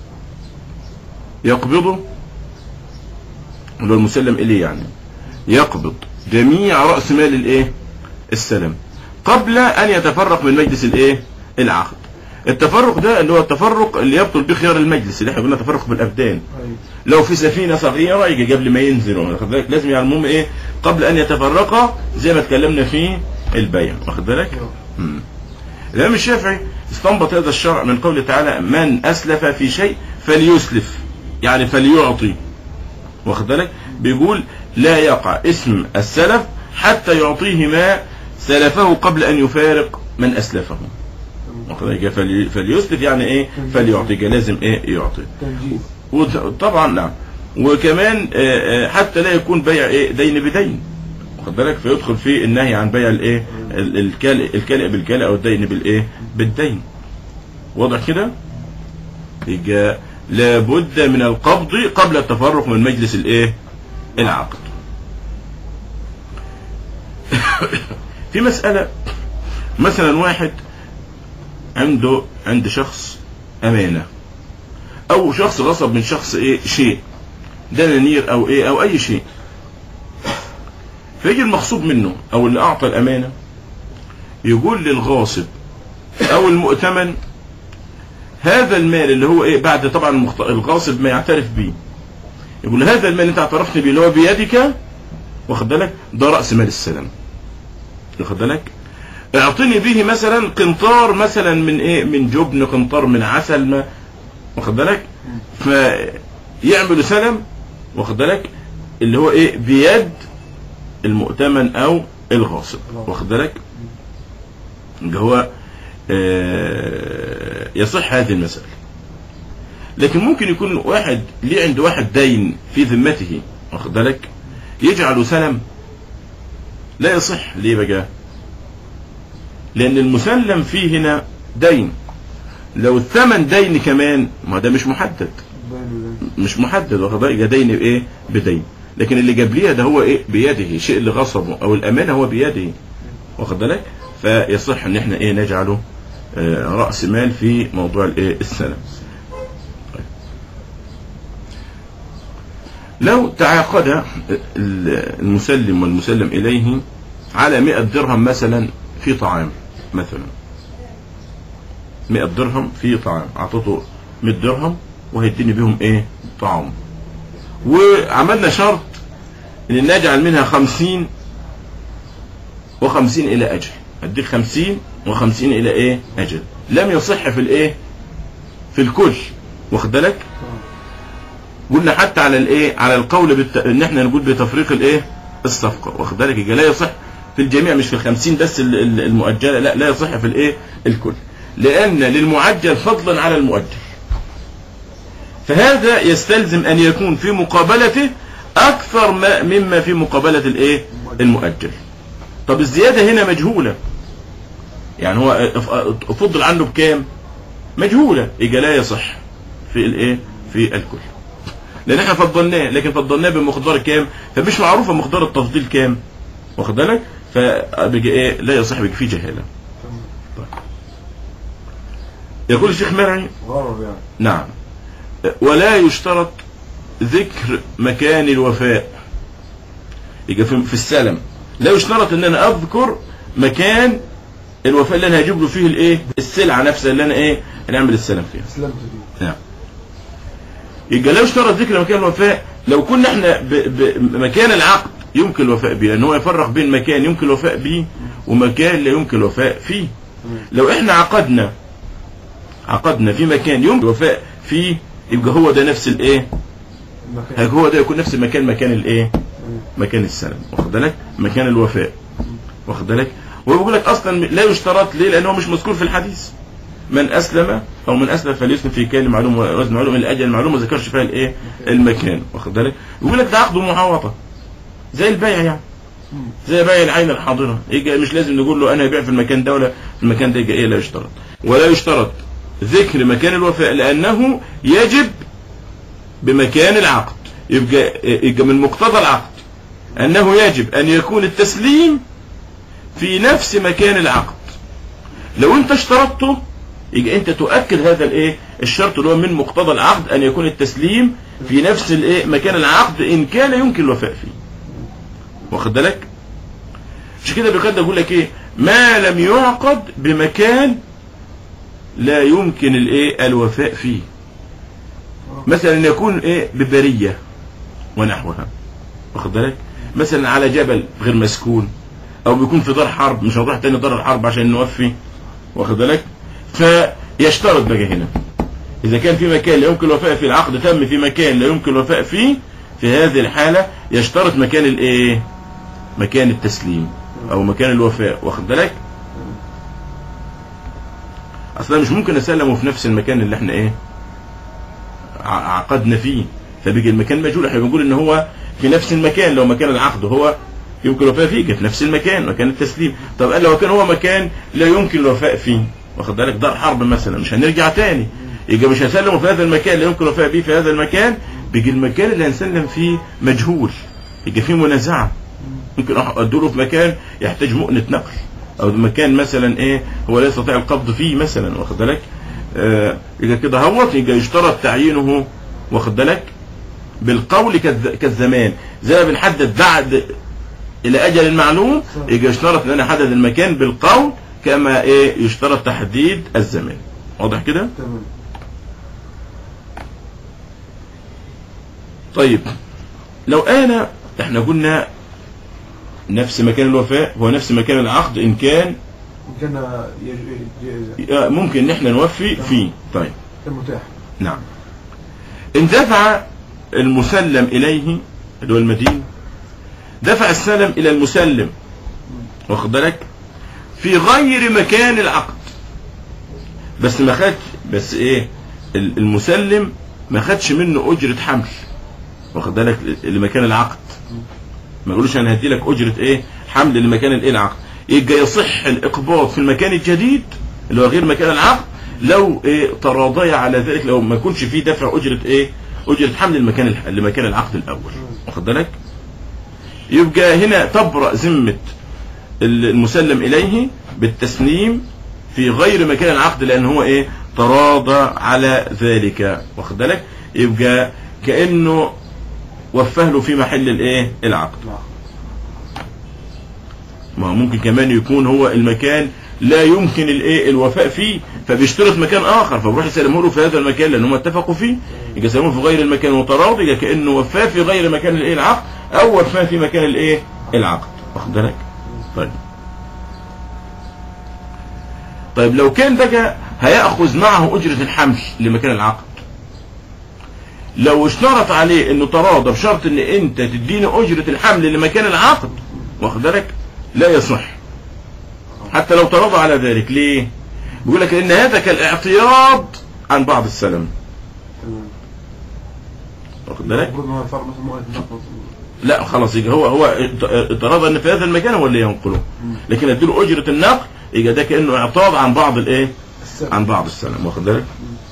يقبضه اللي هو المسلم اليه يعني يقبض جميع راس مال الايه السلم قبل ان يتفرق من مجلس الايه العقد التفرق ده اللي هو التفرق اللي يبطل به خيار المجلس اللي احنا قلنا تفرق بالابدان أيوة. لو في سفينه صغيره يجي قبل ما ينزلوا واخد بالك لازم يعني المهم ايه قبل ان يتفرقا زي ما اتكلمنا في البيع واخد بالك مم. الامام الشافعي استنبط هذا الشرع من قوله تعالى من اسلف في شيء فليسلف يعني فليعطي واخد بالك بيقول لا يقع اسم السلف حتى يعطيه ما سلفه قبل ان يفارق من اسلفه واخد بالك فلي- فليسلف يعني ايه فليعطي يبقى لازم ايه يعطي تنجيز وطبعا نعم وكمان آه، آه، حتى لا يكون بيع ايه دين بدين واخد بالك فيدخل في النهي عن بيع الايه ال- الكالئ الكالئ بالكالئ او الدين بالايه بالدين واضح كده يبقى لابد من القبض قبل التفرق من مجلس الايه العقد في مسألة مثلا واحد عنده عند شخص أمانة او شخص غصب من شخص ايه شيء دنانير او ايه او اي شيء فيجي المغصوب منه او اللي اعطى الامانه يقول للغاصب او المؤتمن هذا المال اللي هو ايه بعد طبعا المخت- الغاصب ما يعترف به يقول هذا المال اللي انت اعترفت به اللي هو بيدك واخد بالك ده راس مال السلام واخد بالك اعطني به مثلا قنطار مثلا من ايه من جبن قنطار من عسل ما واخد بالك فيعمل سلم واخد بالك اللي هو ايه بيد المؤتمن او الغاصب واخد بالك اللي هو آه، يصح هذه المسألة لكن ممكن يكون واحد ليه عند واحد دين في ذمته واخد بالك يجعل سلم لا يصح ليه بقى لان المسلم فيه هنا دين لو الثمن دين كمان ما ده مش محدد باين مش محدد واخد بالك ده دين بايه بدين لكن اللي جاب ليها ده هو ايه بيده الشيء اللي غصبه او الامانه هو بيده واخد بالك فيصح ان احنا ايه نجعله آه، راس مال في موضوع الايه السلم طيب. لو تعاقد ال- المسلم والمسلم اليه على 100 درهم مثلا في طعام مثلا 100 درهم في طعام اعطيته 100 درهم وهيديني بيهم ايه طعام وعملنا شرط ان نجعل منها 50 و50 الى اجل اديك 50 و50 الى ايه اجل لم يصح في الايه في الكل واخد بالك قلنا حتى على الايه على القول بالت... ان احنا نقول بتفريق الايه الصفقه واخد بالك يبقى لا يصح في الجميع مش في الخمسين بس ال- ال- المؤجله لا لا يصح في الايه الكل لان للمعجل فضلا على المؤجل فهذا يستلزم ان يكون في مقابلته اكثر ما مما في مقابله الايه المؤجل طب الزياده هنا مجهوله يعني هو ف- فضل عنه بكام مجهوله يبقى لا يصح في الايه في الكل لان احنا فضلناه لكن فضلناه بمقدار كام فمش معروفه مقدار التفضيل كام واخد بالك فبيجي ايه لا يصح بيجي فيه جهاله طيب. يقول الشيخ مرعي غرض يعني نعم ولا يشترط ذكر مكان الوفاء يبقى في, في السلم لا يشترط ان انا اذكر مكان الوفاء اللي انا هجيب له فيه الايه السلعه نفسها اللي انا ايه هنعمل السلم فيها اسلمت فيه نعم يبقى لا يشترط ذكر مكان الوفاء لو كنا احنا ب... ب... مكان العقد يمكن الوفاء به لان هو يفرق بين مكان يمكن الوفاء به ومكان لا يمكن الوفاء فيه تمام لو احنا عقدنا عقدنا في مكان يمكن الوفاء فيه يبقى هو ده نفس الايه المكان هو ده يكون نفس المكان مكان الايه تمام. مكان السلم واخد بالك مكان الوفاء واخد بالك وهو بيقول لك اصلا لا يشترط ليه لانه مش مذكور في الحديث من اسلم او من اسلم فليسلم في كان معلوم ووزن معلوم الاجل المعلوم ما ذكرش فيها الايه المكان واخد بالك يقول لك ده عقد معاوضه زي البيع يعني مم. زي بيع العين الحاضره يجي مش لازم نقول له انا هبيع في المكان ده ولا في المكان ده يجي ايه لا يشترط ولا يشترط ذكر مكان الوفاء لانه يجب بمكان العقد يبقى يبقى من مقتضى العقد انه يجب ان يكون التسليم في نفس مكان العقد لو انت اشترطته يبقى انت تؤكد هذا الايه الشرط اللي هو من مقتضى العقد ان يكون التسليم في نفس الايه مكان العقد ان كان يمكن الوفاء فيه واخد بالك مش كده بيقدر يقول لك ايه ما لم يعقد بمكان لا يمكن الايه الوفاء فيه مثلا يكون ايه ببريه ونحوها واخد بالك مثلا على جبل غير مسكون او بيكون في دار حرب مش هنروح تاني دار الحرب عشان نوفي واخد بالك فيشترط بقى هنا اذا كان في مكان لا يمكن الوفاء فيه العقد تم في مكان لا يمكن الوفاء فيه في هذه الحالة يشترط مكان الايه مكان التسليم او مكان الوفاء واخد بالك اصلا مش ممكن اسلمه في نفس المكان اللي احنا ايه ع- عقدنا فيه فبيجي المكان مجهول احنا بنقول ان هو في نفس المكان لو مكان العقد هو يمكن الوفاء فيه يبقى في نفس المكان مكان التسليم طب قال لو كان هو مكان لا يمكن الوفاء فيه واخد بالك دار حرب مثلا مش هنرجع تاني يبقى مش هنسلمه في هذا المكان لا يمكن الوفاء به في هذا المكان بيجي المكان اللي هنسلم فيه مجهول يبقى فيه منازعه ممكن ادوله في مكان يحتاج مؤنة نقل او مكان مثلا ايه هو لا يستطيع القبض فيه مثلا واخد بالك آه يبقى كده هوت يبقى يشترط تعيينه واخد بالك بالقول كالز- كالزمان زي ما بنحدد بعد الى اجل معلوم يبقى يشترط ان انا احدد المكان بالقول كما ايه يشترط تحديد الزمان واضح كده تمام طيب لو انا احنا قلنا نفس مكان الوفاء هو نفس مكان العقد ان كان إن كان يج- يج- آه، ممكن ان احنا نوفي فيه طيب كان متاح نعم ان دفع المسلم اليه اللي هو المدين دفع السلم الى المسلم واخد بالك في غير مكان العقد بس ما خدش بس ايه ال- المسلم ما خدش منه اجره حمل واخد بالك لمكان العقد ما يقولوش انا هدي لك اجره ايه حمل لمكان الايه العقد يبقى يصح الاقباض في المكان الجديد اللي هو غير مكان العقد لو ايه تراضيا على ذلك لو ما يكونش فيه دفع اجره ايه اجره حمل المكان الح- لمكان العقد الاول واخد بالك يبقى هنا تبرأ ذمة المسلم إليه بالتسليم في غير مكان العقد لأن هو إيه تراضى على ذلك واخد بالك يبقى كأنه وفه له في محل الإيه العقد نعم ما هو ممكن كمان يكون هو المكان لا يمكن الايه الوفاء فيه فبيشترط مكان اخر فبروح يسلمه له في هذا المكان لان هم اتفقوا فيه يجي يسلموه في غير المكان وتراضي يبقى كانه وفاه في غير مكان الايه العقد او وفاه في مكان الايه العقد واخد بالك طيب طيب لو كان بقى هياخذ معه اجره الحمل لمكان العقد لو اشترط عليه انه تراضى بشرط ان انت تديني اجره الحمل لمكان العقد واخد بالك لا يصح حتى لو تراضى على ذلك ليه بيقول لك ان هذا كالاعتياض عن بعض السلم تمام واخد بالك المفروض إن هو يفرق مثلا مؤنة نقل لا خلاص يجي هو هو تراضى ان في هذا المكان هو اللي ينقله لكن اديله اجره النقل يبقى ده كانه اعتاض عن بعض الايه السبب عن بعض السلم واخد بالك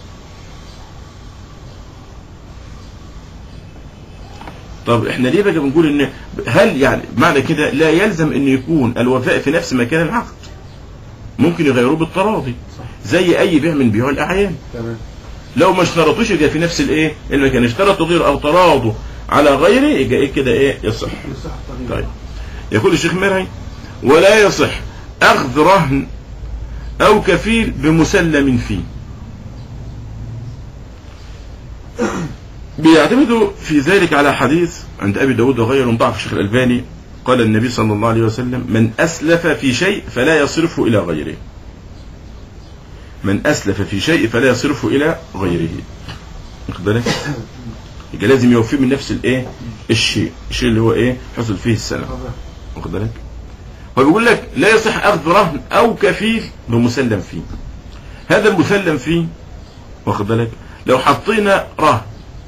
طب احنا ليه بقى بنقول ان هل يعني معنى كده لا يلزم ان يكون الوفاء في نفس مكان العقد ممكن يغيروه بالتراضي صح. زي اي بيع من بيوع الاعيان تمام لو ما اشترطوش يبقى في نفس الايه المكان اشترطوا غير او تراضوا على غيره يبقى ايه كده ايه يصح يصح التغيير طيب يقول الشيخ مرعي ولا يصح اخذ رهن او كفيل بمسلم فيه بيعتمدوا في ذلك على حديث عند ابي داود وغيره ضعف الشيخ الالباني قال النبي صلى الله عليه وسلم من اسلف في شيء فلا يصرفه الى غيره من اسلف في شيء فلا يصرفه الى غيره واخد بالك يبقى لازم يوفيه من نفس الايه الشيء الشيء اللي هو ايه حصل فيه السلام طبعا. واخد بالك هو بيقول لك لا يصح اخذ رهن او كفيل بمسلم فيه هذا المسلم فيه واخد بالك لو حطينا رهن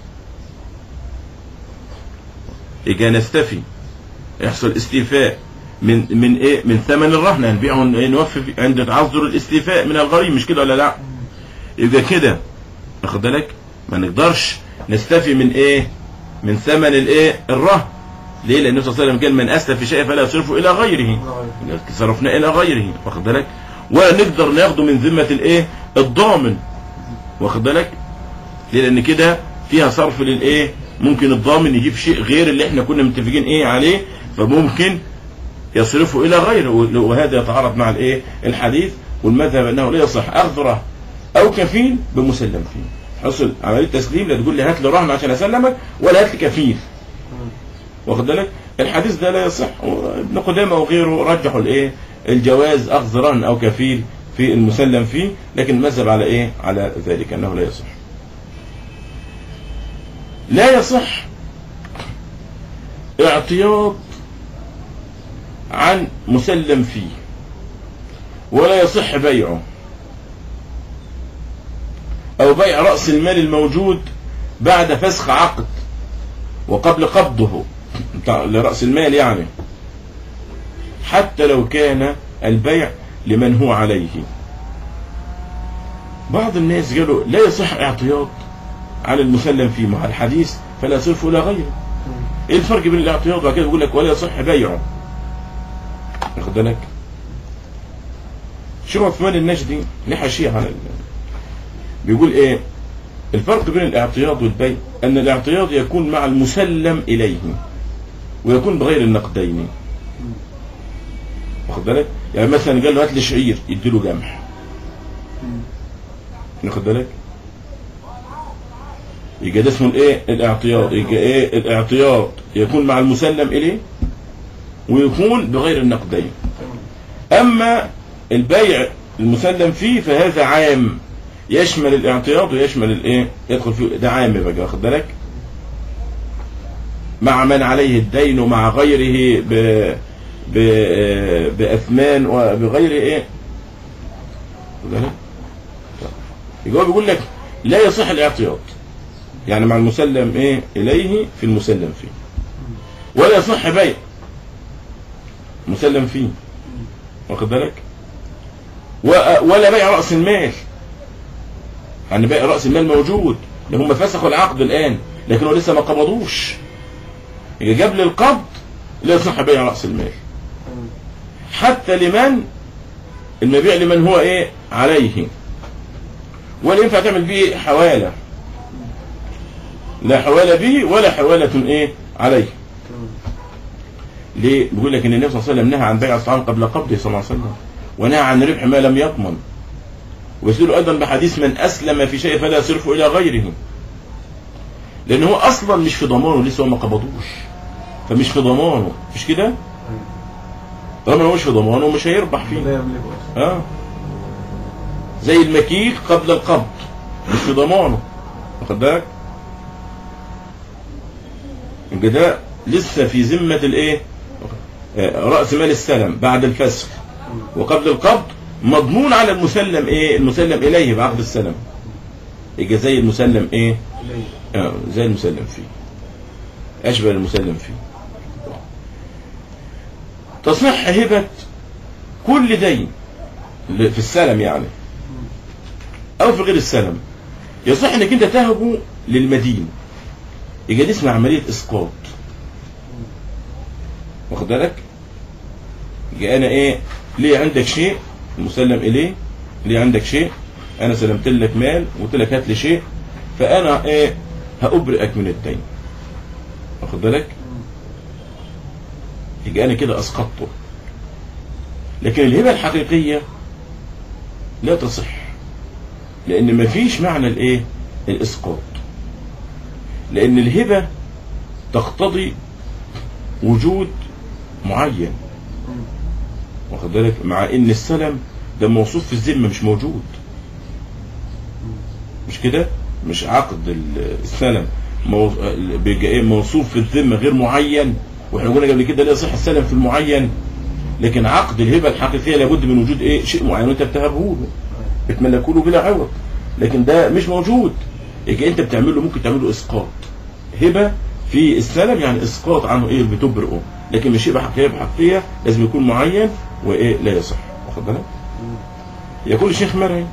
يبقى نستفي يحصل استيفاء من من ايه من ثمن الرهن هنبيعه إيه؟ نوفي في- عند تعذر الاستيفاء من الغريم مش كده ولا لا يبقى كده واخد بالك ما نقدرش نستفي من ايه من ثمن الايه الرهن ليه لان النبي صلى الله عليه وسلم قال من اسلف في شيء فلا يصرفه الى غيره صرفنا الى غيره واخد بالك ولا نقدر ناخده من ذمه الايه الضامن واخد بالك ليه لان كده فيها صرف للايه ممكن الضامن يجيب شيء غير اللي احنا كنا متفقين ايه عليه فممكن يصرفه الى غيره وهذا يتعارض مع الايه الحديث والمذهب انه لا يصح اخذ رهن او كفيل بمسلم فيه حصل عمليه تسليم لا تقول لي هات لي رهن عشان اسلمك ولا هات لي كفيل واخد بالك الحديث ده لا يصح ابن قدامه وغيره رجحوا الايه الجواز اخذ رهن او كفيل في المسلم فيه لكن المذهب على ايه على ذلك انه لا يصح لا يصح اعتياض عن مسلم فيه ولا يصح بيعه او بيع رأس المال الموجود بعد فسخ عقد وقبل قبضه بتاع- لرأس المال يعني حتى لو كان البيع لمن هو عليه بعض الناس قالوا لا يصح اعتياض على المسلم فيه مع الحديث فلا يصرف الى غيره ايه الفرق بين الاعتياض وبعد كده بيقول لك ولا يصح بيعه واخد بالك شيخ عثمان النجدي ليه حاشيه على ال... بيقول ايه الفرق بين الاعتياض والبيع ان الاعتياض يكون مع المسلم اليه ويكون بغير النقدين واخد بالك يعني مثلا قال له هات لي شعير يديله جمح واخد بالك يبقى ده اسمه الايه الاعتياض يبقى ايه الاعتياض يكون مع المسلم اليه ويكون بغير النقدين اما البيع المسلم فيه فهذا عام يشمل الاعتياض ويشمل الايه يدخل فيه ده عام بقى واخد بالك مع من عليه الدين ومع غيره ب ب باثمان وبغير ايه واخد بالك؟ يبقى هو بيقول لك لا يصح الاعتياض يعني مع المسلم ايه اليه في المسلم فيه ولا يصح بيع مسلم فيه واخد بالك و- ولا بيع راس المال يعني بيع راس المال موجود لان هم فسخوا العقد الان لكن هو لسه ما قبضوش يجي قبل القبض لا يصح بيع راس المال حتى لمن المبيع لمن هو ايه عليه ولا ينفع تعمل بيه حواله لا حواله به ولا حواله ايه عليه ليه بيقول لك ان النبي صلى الله عليه وسلم نهى عن بيع الطعام قبل قبضه صلى الله عليه وسلم ونهى عن ربح ما لم يضمن ويسأل ايضا بحديث من اسلم في شيء فلا يصرفه الى غيره لان هو اصلا مش في ضمانه لسه هو ما قبضوش فمش في ضمانه مش كده طالما هو مش في ضمانه مش هيربح فيه لا يملك أصلا. اه زي المكيل قبل القبض مش في ضمانه واخد بالك يبقى ده لسه في ذمة الايه آه، رأس مال السلم بعد الفسخ وقبل القبض مضمون على المسلم ايه المسلم اليه بعقد السلم يبقى زي المسلم ايه إليه. آه زي المسلم فيه أشبه المسلم فيه تصح هبة كل دين في السلم يعني أو في غير السلم يصح إنك أنت تهبه للمدين يبقى دي اسمها عملية إسقاط واخد بالك؟ يبقى أنا إيه ليه عندك شيء مسلم إليه ليه عندك شيء أنا سلمت لك مال وقلت لك هات لي شيء فأنا إيه هأبرئك من الدين واخد بالك مم. يبقى انا كده اسقطته لكن الهبه الحقيقيه لا تصح لان مفيش معنى الايه الاسقاط لان الهبه تقتضي وجود معين مم. واخد بالك مع ان السلم ده موصوف في الذمه مش موجود مش كده مش عقد ال- السلم مو- بيبقى ايه موصوف في الذمه غير معين واحنا قلنا قبل كده لا يصح السلم في المعين لكن عقد الهبه الحقيقيه لابد من وجود ايه شيء معين وانت بتهبه له بتملكه له بلا عوض لكن ده مش موجود يبقى انت بتعمل له ممكن تعمل له اسقاط هبه في السلم يعني اسقاط عنه ايه بتبرئه لكن مش هبه حقيقيه بحقيقيه لازم يكون معين وايه لا يصح واخد بالك مم. يقول الشيخ مرعي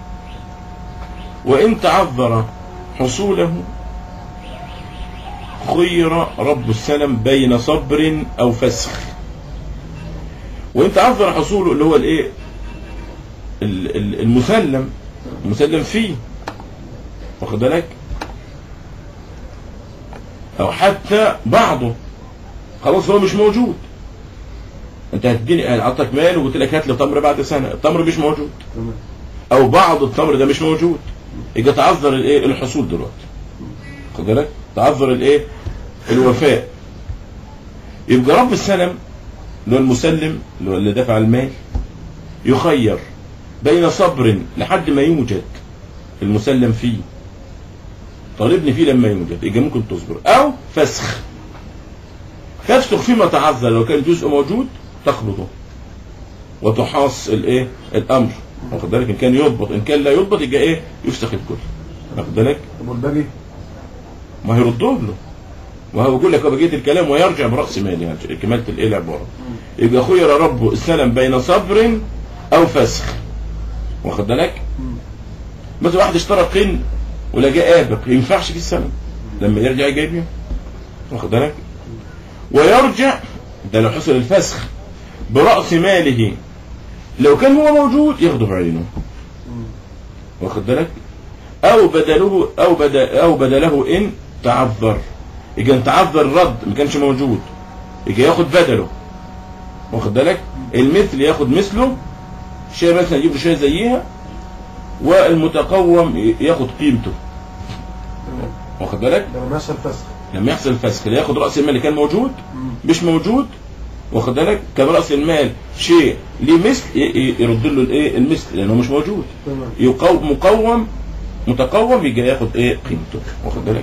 وإن تعذر حصوله خير رب السلم بين صبر أو فسخ وإن تعذر حصوله اللي هو الإيه ال- ال- المسلم المسلم فيه واخد بالك أو حتى بعضه خلاص هو مش موجود انت هتديني انا اعطيك مال وقلت لك هات لي تمر بعد سنه التمر مش موجود تمام او بعض التمر ده مش موجود يبقى تعذر الايه الحصول دلوقتي خد بالك تعذر الايه الوفاء يبقى رب السلم اللي هو المسلم اللي هو اللي دفع المال يخير بين صبر لحد ما يوجد المسلم فيه طالبني فيه لما يوجد يبقى ممكن تصبر او فسخ تفسخ فيما تعذر لو كان جزء موجود تخلطه وتحاص الايه الامر واخد بالك ان كان يضبط ان كان لا يضبط يبقى ايه يفسخ الكل واخد بالك طب والباقي ما هيردوا له وهو بيقول لك بقيه الكلام ويرجع براس مال يعني كماله الايه العباره يبقى خير ربه السلم بين صبر او فسخ واخد بالك مم. مثلا واحد اشترى قن ولقى ابق ينفعش في السلم لما يرجع يجيبه واخد بالك ويرجع ده لو حصل الفسخ براس ماله لو كان هو موجود ياخده بعينه مم. واخد بالك او بدله او بدل او بدله ان تعذر يجي ان تعذر الرد ما كانش موجود يجي ياخد بدله واخد بالك المثل ياخد مثله شيء مثلا يجيب له شيء زيها والمتقوم ي- ياخد قيمته تمام واخد بالك ده لما يحصل فسخ لما يحصل الفسخ لا ياخد راس المال اللي كان موجود مم. مش موجود واخد بالك كان راس المال شيء ليه مثل ي- ي- يرد له الايه المثل لانه مش موجود تمام يقوم مقوم متقوم يجي ياخد ايه قيمته واخد بالك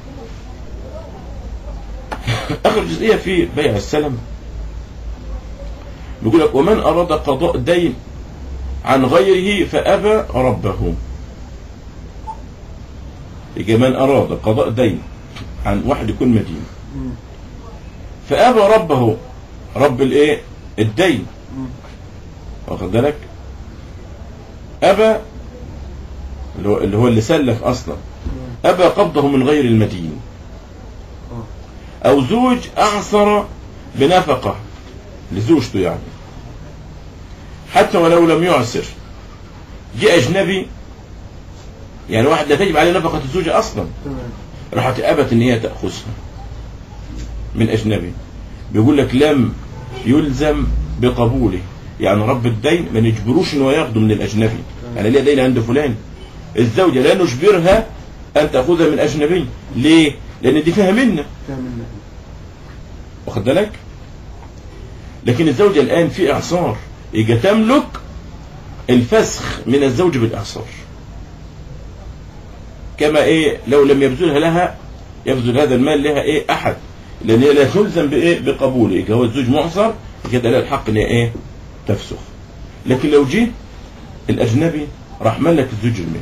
اخر جزئيه في بيع السلم بيقول لك ومن اراد قضاء دين عن غيره فابى ربه يجي من اراد قضاء دين عن واحد يكون مدين مم. فابى ربه رب الايه الدين مم. واخد بالك ابى اللي هو اللي هو اللي سلف اصلا مم. ابى قبضه من غير المدين آه. او زوج اعثر بنفقه لزوجته يعني حتى ولو لم يعسر جاء اجنبي يعني واحد لا تجب عليه نفقه الزوجه اصلا تمام راحت ابت ان هي تاخذها من اجنبي بيقول لك لم يلزم بقبوله يعني رب الدين ما نجبروش ان هو ياخده من الاجنبي انا ليه دين عند فلان الزوجه لا نجبرها ان تاخذها من اجنبي ليه لان دي فيها منه فاهم منك واخد بالك لكن الزوجه الان في اعصار يجي تملك الفسخ من الزوج بالاعصار كما ايه لو لم يبذلها لها يبذل هذا المال لها ايه احد لان هي لا تلزم بايه بقبوله يجي هو الزوج معصر كده لها الحق ان هي ايه تفسخ لكن لو جه الاجنبي راح ملك الزوج المال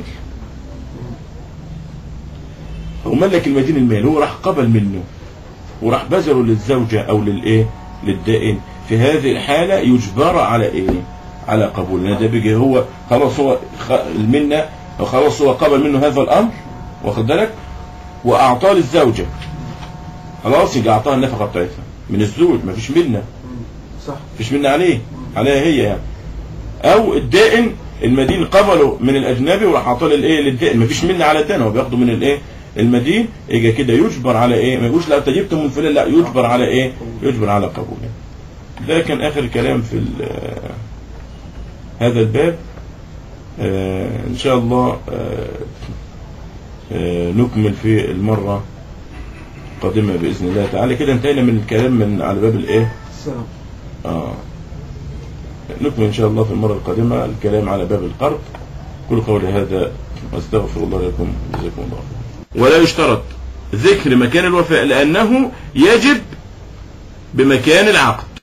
هو ملك المدين المال هو راح قبل منه وراح بذله للزوجة او للايه للدائن في هذه الحالة يجبر على ايه على قبول لان ده بيجي هو خلاص هو خ- المنة خلاص هو قبل منه هذا الامر واخد بالك واعطاه للزوجة خلاص يجي اعطاها النفقة بتاعتها من الزوج ما فيش منة مم. صح مفيش منة عليه عليها هي يعني او الدائن المدين قبله من الاجنبي وراح اعطاه للايه للدائن مفيش منة على الدائن هو بياخده من الايه المدين يجي كده يجبر على ايه ما يقولش لا انت جبت من فلان لا يجبر على ايه يجبر على قبوله ده كان اخر كلام في ال- هذا الباب آه، ان شاء الله آه، آه، نكمل في المرة القادمة بإذن الله تعالى كده انتهينا من الكلام من على باب الايه السلام آه. نكمل إن شاء الله في المرة القادمة الكلام على باب القرض كل قولي هذا واستغفر الله لكم جزاكم الله خيرا. ولا يشترط ذكر مكان الوفاء لأنه يجب بمكان العقد